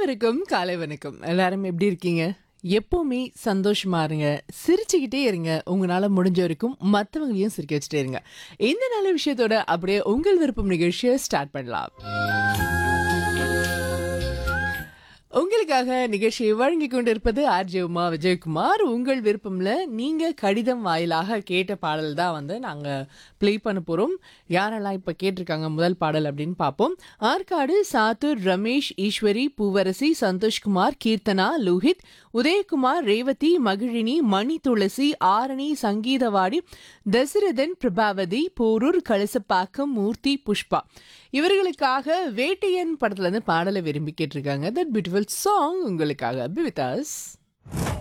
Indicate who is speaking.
Speaker 1: அனைவருக்கும் காலை வணக்கம் எல்லாரும் எப்படி இருக்கீங்க எப்பவுமே சந்தோஷமா இருங்க சிரிச்சுக்கிட்டே இருங்க உங்களால முடிஞ்ச வரைக்கும் மற்றவங்களையும் சிரிக்க வச்சுட்டே இருங்க இந்த நல்ல விஷயத்தோட அப்படியே உங்கள் விருப்பம் நிகழ்ச்சியை ஸ்டார்ட் பண்ணலாம் உங்களுக்காக நிகழ்ச்சியை வழங்கி கொண்டிருப்பது ஆர்ஜே உமா விஜயகுமார் உங்கள் விருப்பம்ல நீங்க கடிதம் வாயிலாக கேட்ட பாடல் தான் வந்து நாங்க ப்ளே பண்ண போறோம் யாரெல்லாம் இப்ப கேட்டிருக்காங்க முதல் பாடல் அப்படின்னு பார்ப்போம் ஆற்காடு சாத்தூர் ரமேஷ் ஈஸ்வரி பூவரசி சந்தோஷ்குமார் கீர்த்தனா லோஹித் உதயகுமார் ரேவதி மகிழினி மணி துளசி ஆரணி சங்கீதவாடி தசரதன் பிரபாவதி போரூர் கலசப்பாக்கம் மூர்த்தி புஷ்பா இவர்களுக்காக வேட்டையன் படத்துல இருந்து பாடலை விரும்பி கேட்டிருக்காங்க தட் பியூட்டிஃபுல் சாங் உங்களுக்காக பி வித் அஸ்